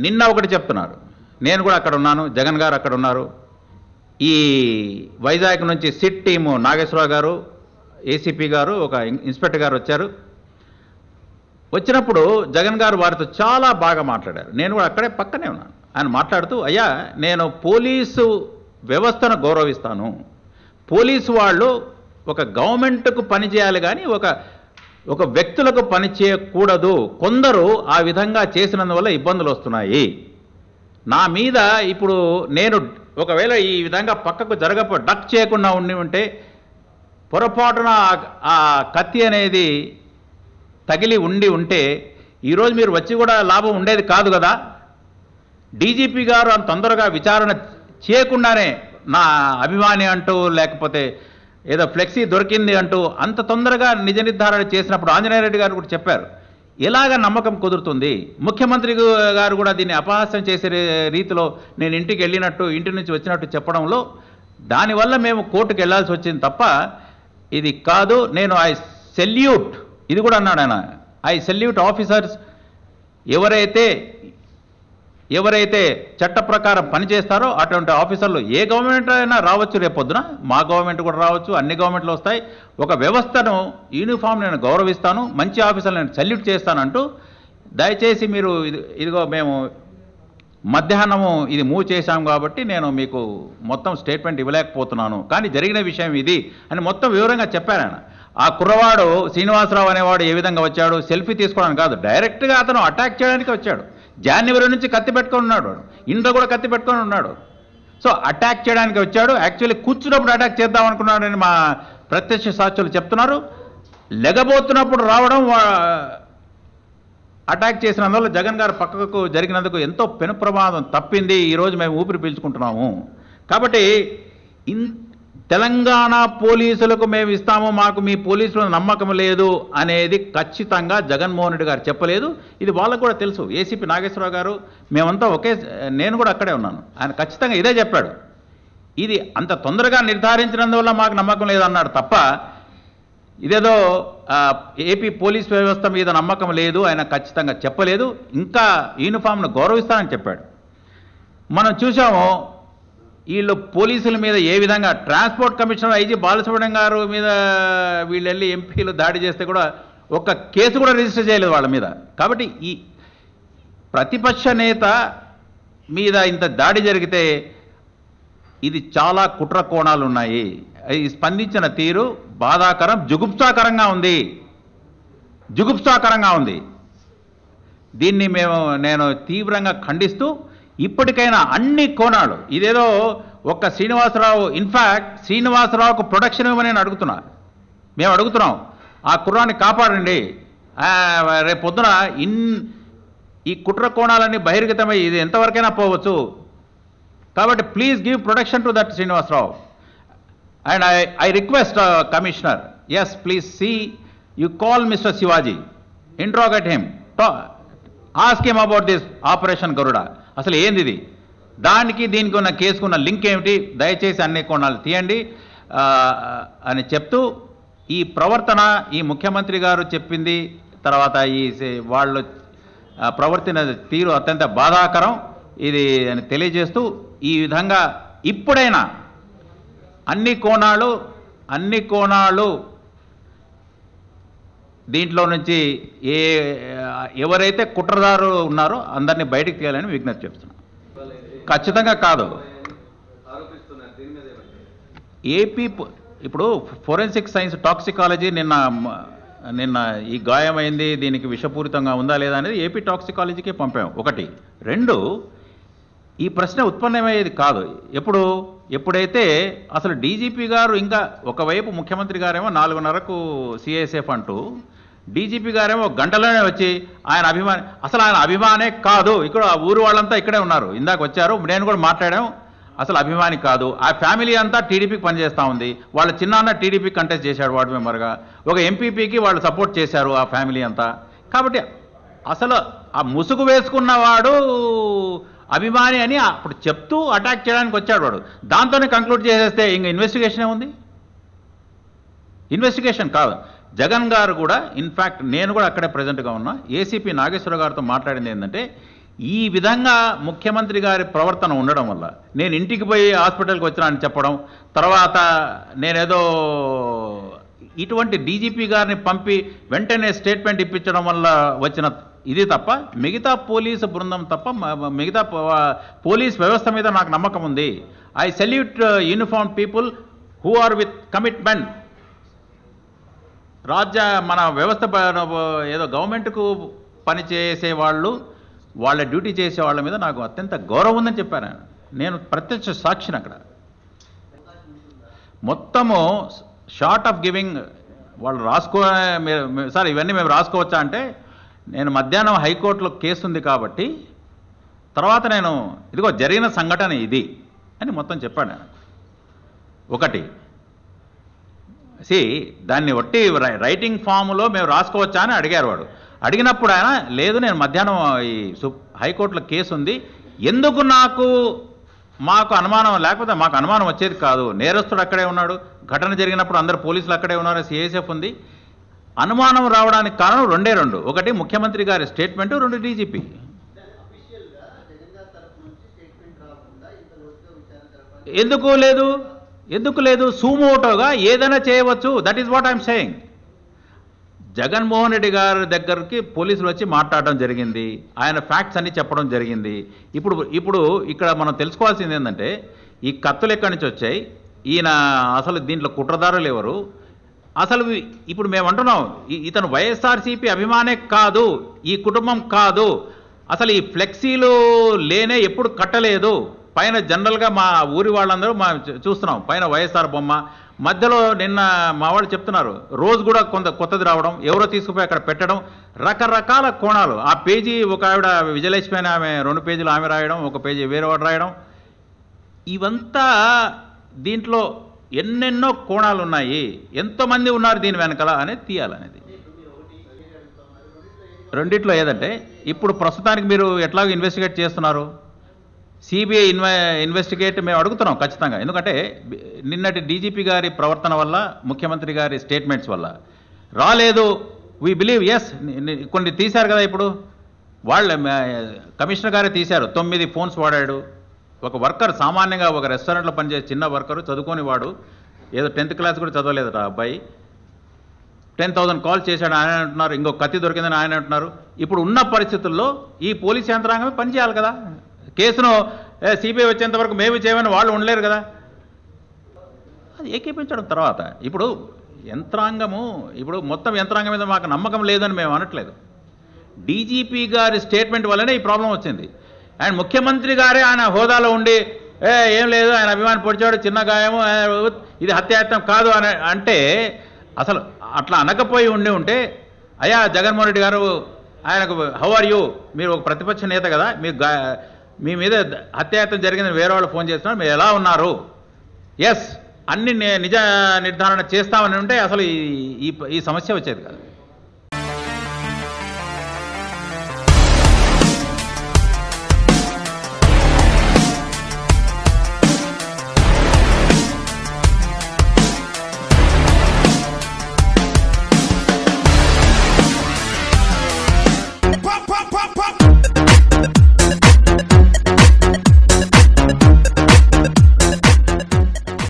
నిన్న ఒకటి చెప్తున్నారు నేను కూడా అక్కడ ఉన్నాను జగన్ గారు అక్కడ ఉన్నారు ఈ వైజాగ్ నుంచి సిట్ టీము నాగేశ్వరరావు గారు ఏసీపీ గారు ఒక ఇన్- ఇన్స్పెక్టర్ గారు వచ్చారు వచ్చినప్పుడు జగన్ గారు వారితో చాలా బాగా మాట్లాడారు నేను కూడా అక్కడే పక్కనే ఉన్నాను ఆయన మాట్లాడుతూ అయ్యా నేను పోలీసు వ్యవస్థను గౌరవిస్తాను పోలీసు వాళ్ళు ఒక గవర్నమెంట్కు పనిచేయాలి కానీ ఒక ఒక వ్యక్తులకు పని చేయకూడదు కొందరు ఆ విధంగా చేసినందువల్ల ఇబ్బందులు వస్తున్నాయి నా మీద ఇప్పుడు నేను ఒకవేళ ఈ విధంగా పక్కకు జరగపో డక్ చేయకుండా ఉండి ఉంటే పొరపాటున ఆ- ఆ కత్తి అనేది తగిలి ఉండి ఉంటే ఈరోజు మీరు వచ్చి కూడా లాభం ఉండేది కాదు కదా డీజీపీ గారు అంత తొందరగా విచారణ చేయకుండానే నా అభిమాని అంటూ లేకపోతే ఏదో ఫ్లెక్సీ దొరికింది అంటూ అంత తొందరగా నిజ నిర్ధారణ చేసినప్పుడు ఆంజనేయ రెడ్డి గారు కూడా చెప్పారు ఎలాగ నమ్మకం కుదురుతుంది ముఖ్యమంత్రి గారు కూడా దీన్ని అపహాస్యం చేసే రీ- రీతిలో నేను ఇంటికి వెళ్ళినట్టు ఇంటి నుంచి వచ్చినట్టు చెప్పడంలో దానివల్ల మేము కోర్టుకు వెళ్ళాల్సి వచ్చింది తప్ప ఇది కాదు నేను ఐ సెల్యూట్ ఇది కూడా అన్నాడు ఆయన ఐ సెల్యూట్ ఆఫీసర్స్ ఎవరైతే ఎవరైతే చట్ట ప్రకారం పనిచేస్తారో అటువంటి ఆఫీసర్లు ఏ గవర్నమెంట్ అయినా రావచ్చు రేపొద్దున మా గవర్నమెంట్ కూడా రావచ్చు అన్ని గవర్నమెంట్లు వస్తాయి ఒక వ్యవస్థను యూనిఫామ్ నేను గౌరవిస్తాను మంచి ఆఫీసర్లు నేను సల్యూట్ చేస్తానంటూ దయచేసి మీరు ఇది ఇదిగో మేము మధ్యాహ్నము ఇది మూవ్ చేశాం కాబట్టి నేను మీకు మొత్తం స్టేట్మెంట్ ఇవ్వలేకపోతున్నాను కానీ జరిగిన విషయం ఇది అని మొత్తం వివరంగా చెప్పాను ఆయన ఆ కుర్రవాడు శ్రీనివాసరావు అనేవాడు ఏ విధంగా వచ్చాడు సెల్ఫీ తీసుకోవడానికి కాదు డైరెక్ట్గా అతను అటాక్ చేయడానికి వచ్చాడు జాన్యువరి నుంచి కత్తి పెట్టుకొని ఉన్నాడు వాడు. ఇంట్లో కూడా కత్తి పెట్టుకొని ఉన్నాడు సో అటాక్ చేయడానికి వచ్చాడు యాక్చువల్లీ కూర్చున్నప్పుడు అటాక్ చేద్దాం అనుకున్నాడని మా ప్రత్యక్ష సాక్షులు చెప్తున్నారు లెగబోతున్నప్పుడు రావడం వా- అటాక్ చేసినందువల్ల జగన్ గారు పక్కకు జరిగినందుకు ఎంతో పెను ప్రమాదం తప్పింది ఈరోజు మేము ఊపిరి పీల్చుకుంటున్నాము కాబట్టి ఇన్ తెలంగాణ పోలీసులకు మేము ఇస్తాము మాకు మీ పోలీసుల నమ్మకం లేదు అనేది ఖచ్చితంగా జగన్మోహన్ రెడ్డి గారు చెప్పలేదు ఇది వాళ్ళకు కూడా తెలుసు ఏసీపీ నాగేశ్వరరావు గారు మేమంతా ఒకే నేను కూడా అక్కడే ఉన్నాను ఆయన ఖచ్చితంగా ఇదే చెప్పాడు ఇది అంత తొందరగా నిర్ధారించినందువల్ల మాకు నమ్మకం లేదన్నాడు తప్ప ఇదేదో ఆ, ఏపీ పోలీస్ వ్యవస్థ మీద నమ్మకం లేదు ఆయన ఖచ్చితంగా చెప్పలేదు ఇంకా యూనిఫామ్ను గౌరవిస్తానని చెప్పాడు మనం చూసాము వీళ్ళు పోలీసుల మీద ఏ విధంగా ట్రాన్స్పోర్ట్ కమిషనర్ ఐజీ బాలసుబ్రహ్మణ్యం గారు మీద వీళ్ళు వెళ్ళి ఎంపీలు దాడి చేస్తే కూడా ఒక్క కేసు కూడా రిజిస్టర్ చేయలేదు వాళ్ళ మీద కాబట్టి ఈ ప్రతిపక్ష నేత మీద ఇంత దాడి జరిగితే ఇది చాలా కుట్ర కోణాలు ఉన్నాయి ఈ స్పందించిన తీరు బాధాకరం జుగుప్సాకరంగా ఉంది జుగుప్సాకరంగా ఉంది దీన్ని మేము నేను తీవ్రంగా ఖండిస్తూ ఇప్పటికైనా అన్ని కోణాలు ఇదేదో ఒక్క శ్రీనివాసరావు ఇన్ఫ్యాక్ట్ శ్రీనివాసరావుకు ప్రొడక్షన్ ఇవ్వమని నేను అడుగుతున్నా మేము అడుగుతున్నాం ఆ కుర్రాన్ని కాపాడండి ఆ, రేపు పొద్దున ఇన్ ఈ కుట్ర కోణాలన్నీ బహిర్గతమై ఇది ఎంతవరకైనా పోవచ్చు కాబట్టి please give protection to that Srinivasarao and I I request commissioner yes please see you call mister Shivaji interrogate him ask him about this operation Garuda అసలు ఏంది ఇది దానికి దీనికి ఉన్న కేసుకు ఉన్న లింక్ ఏమిటి దయచేసి అన్ని కోణాలు తీయండి ఆ, అని చెప్తూ ఈ ప్రవర్తన ఈ ముఖ్యమంత్రి గారు చెప్పింది తర్వాత ఈ సే- వాళ్ళు ఆ, ప్రవర్తన తీరు అత్యంత బాధాకరం ఇది అని తెలియజేస్తూ ఈ విధంగా ఇప్పుడైనా అన్ని కోణాలు అన్ని కోణాలు దీంట్లో నుంచి ఏ ఎవరైతే కుట్రదారు ఉన్నారో అందరినీ బయటికి తీయాలని విజ్ఞప్తి చేస్తున్నాం ఖచ్చితంగా కాదు ఆరోపిస్తున్నారు దీని మీద ఏమంటారు ఏపీ ప- ఇప్పుడు ఫోరెన్సిక్ సైన్స్ టాక్సికాలజీ నిన్న మ- నిన్న ఈ గాయమైంది దీనికి విషపూరితంగా ఉందా లేదా అనేది ఏపీ టాక్సికాలజీకి పంపాం ఒకటి రెండు ఈ ప్రశ్న ఉత్పన్నమయ్యేది కాదు ఎప్పుడు ఎప్పుడైతే అసలు డీజీపీ గారు ఇంకా ఒకవైపు ముఖ్యమంత్రి గారేమో నాలుగున్నరకు సిఐఎస్ఎఫ్ అంటూ డీజీపీ గారేమో గంటలోనే వచ్చి ఆయన అభిమాని అసలు ఆయన అభిమానే కాదు ఇక్కడ ఆ ఊరు వాళ్ళంతా ఇక్కడే ఉన్నారు ఇందాక వచ్చారు నేను కూడా మాట్లాడాం అసలు అభిమాని కాదు ఆ ఫ్యామిలీ అంతా టీడీపీకి పనిచేస్తూ ఉంది వాళ్ళ చిన్నాన్న టీడీపీ కంటెస్ట్ చేశాడు వార్డు మెంబర్గా ఒక ఎంపీపీకి వాళ్ళు సపోర్ట్ చేశారు ఆ ఫ్యామిలీ అంతా కాబట్టి అసలు ఆ ముసుగు వేసుకున్నవాడు అభిమాని అని అప్పుడు చెప్తూ అటాక్ చేయడానికి వచ్చాడు వాడు దాంతోనే కంక్లూడ్ చేసేస్తే ఇంక ఇన్వెస్టిగేషన్ ఉంది ఇన్వెస్టిగేషన్ కాదు జగన్ గారు కూడా ఇన్ఫ్యాక్ట్ నేను కూడా అక్కడే ప్రజెంట్గా ఉన్నా ఏసీపీ నాగేశ్వర గారితో మాట్లాడింది ఏంటంటే ఈ విధంగా ముఖ్యమంత్రి గారి ప్రవర్తన ఉండడం వల్ల నేను ఇంటికి పోయి హాస్పిటల్కి వచ్చినా అని చెప్పడం తర్వాత నేనేదో ఇటువంటి డీజీపీ గారిని పంపి వెంటనే స్టేట్మెంట్ ఇప్పించడం వల్ల వచ్చిన ఇది తప్ప మిగతా పోలీసు బృందం తప్ప మ- మ- మిగతా పో- పోలీస్ వ్యవస్థ మీద నాకు నమ్మకం ఉంది I salute uniform people who are with commitment రాజ్య మన వ్యవస్థ ప- ఏదో గవర్నమెంట్కు పనిచేసే వాళ్ళు వాళ్ళ డ్యూటీ చేసే వాళ్ళ మీద నాకు అత్యంత గౌరవం ఉందని చెప్పాను ఆయన. నేను ప్రత్యక్ష సాక్షిని అక్కడ మొత్తము షార్ట్ ఆఫ్ గివింగ్ వాళ్ళు రాసుకో మీరు- మీరు- సార్ ఇవన్నీ మేము రాసుకోవచ్చా అంటే నేను మధ్యాహ్నం హైకోర్టులో కేసు ఉంది కాబట్టి తర్వాత నేను ఇదిగో జరిగిన సంఘటన ఇది అని మొత్తం చెప్పాడు ఆయన ఒకటి సి దాన్ని ఒట్టి రై- రైటింగ్ ఫామ్లో మేము రాసుకోవచ్చా అని అడిగారు వాడు అడిగినప్పుడు ఆయన లేదు నేను మధ్యాహ్నం ఈ సు- హైకోర్టులో కేసు ఉంది ఎందుకు నాకు మాకు అనుమానం లేకపోతే మాకు అనుమానం వచ్చేది కాదు నేరస్తుడు అక్కడే ఉన్నాడు ఘటన జరిగినప్పుడు అందరు పోలీసులు అక్కడే ఉన్నారు సిఐఎస్ఎఫ్ ఉంది అనుమానం రావడానికి కారణం రెండే రెండు ఒకటి ముఖ్యమంత్రి గారి స్టేట్మెంట్ రెండు డీజీపీ అఫీషియల్ గా జగన్ గారి తరపు నుంచి స్టేట్మెంట్ రాకుండా ఇంత లోతుగా విచారణ జరపాలి ఎందుకు లేదు ఎందుకు లేదు సూమోటోగా ఏదైనా చేయవచ్చు that is what I'm saying Jaganmohan Reddy గారి దగ్గరికి పోలీసులు వచ్చి మాట్లాడడం జరిగింది ఆయన ఫ్యాక్ట్స్ అన్ని చెప్పడం జరిగింది ఇప్పుడు ఇప్పుడు ఇక్కడ మనం తెలుసుకోవాల్సింది ఏంటంటే ఈ కత్తులు ఎక్కడి నుంచి వచ్చాయి ఈయన అసలు దీంట్లో కుట్రదారులు ఎవరు అసలు ఇ- ఇప్పుడు మేము అంటున్నాం ఇ- ఇతను వైఎస్ఆర్సీపీ అభిమానే కాదు ఈ కుటుంబం కాదు అసలు ఈ ఫ్లెక్సీలు లేనే ఎప్పుడు కట్టలేదు పైన జనరల్గా మా ఊరి వాళ్ళందరూ మా చూ- చూస్తున్నాం పైన వైఎస్ఆర్ బొమ్మ మధ్యలో నిన్న మా వాళ్ళు చెప్తున్నారు రోజు కూడా కొంత కొత్తది రావడం ఎవరో తీసుకుపోయి అక్కడ పెట్టడం రకరకాల కోణాలు ఆ పేజీ ఒక ఆవిడ విజయలక్ష్మి అని ఆమె రెండు పేజీలు ఆమె రాయడం ఒక పేజీ వేరే వాడు రాయడం ఇవంతా దీంట్లో ఎన్నెన్నో కోణాలు ఉన్నాయి ఎంతోమంది ఉన్నారు దీని వెనకాల అనేది తీయాలనేది రెండిట్లో ఏదంటే ఇప్పుడు ప్రస్తుతానికి మీరు ఎట్లాగో ఇన్వెస్టిగేట్ చేస్తున్నారు సిబిఐ ఇన్వె ఇన్వెస్టిగేట్ మేము అడుగుతున్నాం ఖచ్చితంగా ఎందుకంటే బి- నిన్నటి డీజీపీ గారి ప్రవర్తన వల్ల ముఖ్యమంత్రి గారి స్టేట్మెంట్స్ వల్ల రాలేదు వీ బిలీవ్ ఎస్ కొన్ని తీశారు కదా ఇప్పుడు వాళ్ళ మ- కమిషనర్ గారే తీశారు తొమ్మిది ఫోన్స్ వాడాడు ఒక వర్కర్ సామాన్యంగా ఒక రెస్టారెంట్లో పనిచేసే చిన్న వర్కరు చదువుకొని వాడు ఏదో టెన్త్ క్లాస్ కూడా చదవలేదట ఆ అబ్బాయి టెన్ థౌసండ్ కాల్ చేశాడు ఆయన అంటున్నారు ఇంకో కత్తి దొరికిందని ఆయన అంటున్నారు ఇప్పుడు ఉన్న పరిస్థితుల్లో ఈ పోలీస్ యంత్రాంగమే పనిచేయాలి కదా కేసును సిబిఐ వచ్చేంత వరకు మేము చేయమని వాళ్ళు ఉండలేరు కదా అది ఏకీపించడం తర్వాత ఇప్పుడు యంత్రాంగము ఇప్పుడు మొత్తం యంత్రాంగం మీద మాకు నమ్మకం లేదని మేము అనట్లేదు డీజీపీ గారి స్టేట్మెంట్ వల్లనే ఈ ప్రాబ్లం వచ్చింది అండ్ ముఖ్యమంత్రి గారే ఆయన హోదాలో ఉండి ఏ ఏం లేదు ఆయన అభిమాని పొడిచాడు చిన్న గాయము ఏ, ఇది హత్యాయత్నం కాదు అని అంటే అసలు అట్లా అనకపోయి ఉండి ఉంటే అయ్యా జగన్మోహన్ రెడ్డి గారు ఆయనకు హౌ ఆర్ యూ మీరు ఒక ప్రతిపక్ష నేత కదా మీకు గా- మీ మీద హత్యాయత్నం జరిగిందని వేరే వాళ్ళు ఫోన్ చేస్తున్నారు మీరు ఎలా ఉన్నారు ఎస్ అన్ని ని- నిజ నిర్ధారణ చేస్తామని ఉంటే అసలు ఈ ఈ- ఈ సమస్య వచ్చేది కాదు